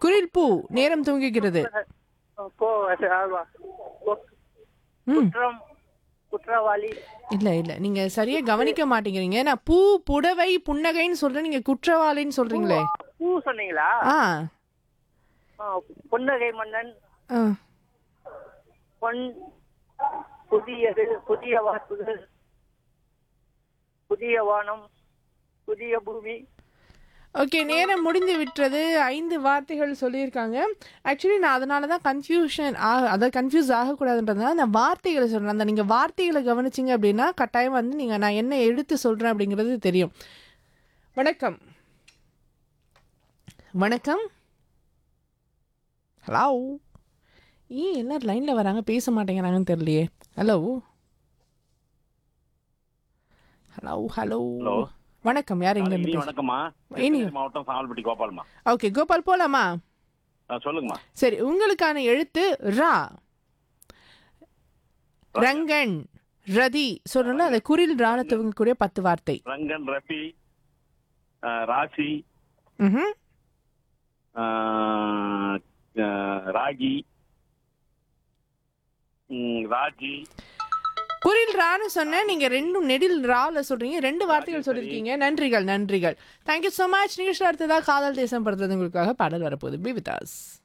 குரில் பூ நேரம் தூங்குகிறது கோ ஆமா. கு- ம் குற்றம் குற்றவாளி இல்ல இல்ல நீங்க சரியா கவனிக்க மாட்டேங்கிறீங்க நான் பூ புடவை புன்னகைன்னு சொல்றேன் நீங்க குற்றவாளின்னு சொல்றீங்களே பூ சொன்னீங்களா ஆ ஆ, புன்னகை மன்னன் ஆ. பொன் புதியது புதிய வாக்குகள் புதிய வானம் புதிய பூமி ஓகே நேரம் முடிந்து விட்டது ஐந்து வார்த்தைகள் சொல்லியிருக்காங்க ஆக்சுவலி நான் அதனால தான் கன்ஃபியூஷன் ஆக அதை கன்ஃபியூஸ் ஆகக்கூடாதுன்றதுனால நான் வார்த்தைகளை சொல்கிறேன் அந்த நீங்கள் வார்த்தைகளை கவனிச்சிங்க அப்படின்னா கட்டாயம் வந்து நீங்கள் நான் என்ன எடுத்து சொல்கிறேன் அப்படிங்கிறது தெரியும் வணக்கம் வணக்கம் ஹலோ ஏன் எல்லாரும் லைனில் வராங்க பேச மாட்டேங்கிறாங்கன்னு தெரியலையே ஹலோ ஹலோ ஹலோ ஹலோ வணக்கம் யார் எங்க இனி இருந்து வணக்கம்மா இனி- கிருஷ்ணகிரி மாவட்டம் சாவல்பட்டி கோபால்மா ஓகே கோபால் போலாமா ஆ, சொல்லுங்கம்மா சரி உங்களுக்கான எழுத்து ரா ரங்கன் ரதி சொல்றோம்ல அந்த குரில் ரால துவங்கக்கூடிய பத்து வார்த்தை ரங்கன் ரஃபி ஆ, ராசி ம்ஹும். ஆ, ஆ, ராகி ம், ராஜி குரில் ரான்னு சொன்னேன் நீங்க ரெண்டும் நெடில் ரால சொல்றீங்க ரெண்டு வார்த்தைகள் சொல்லியிருக்கீங்க நன்றிகள் நன்றிகள் தேங்க்யூ so மச் நிகழ்ச்சி அடுத்ததா காதல் தேசம் படுத்துறது உங்களுக்காக பாடல் வரப்போகுது பி வித் us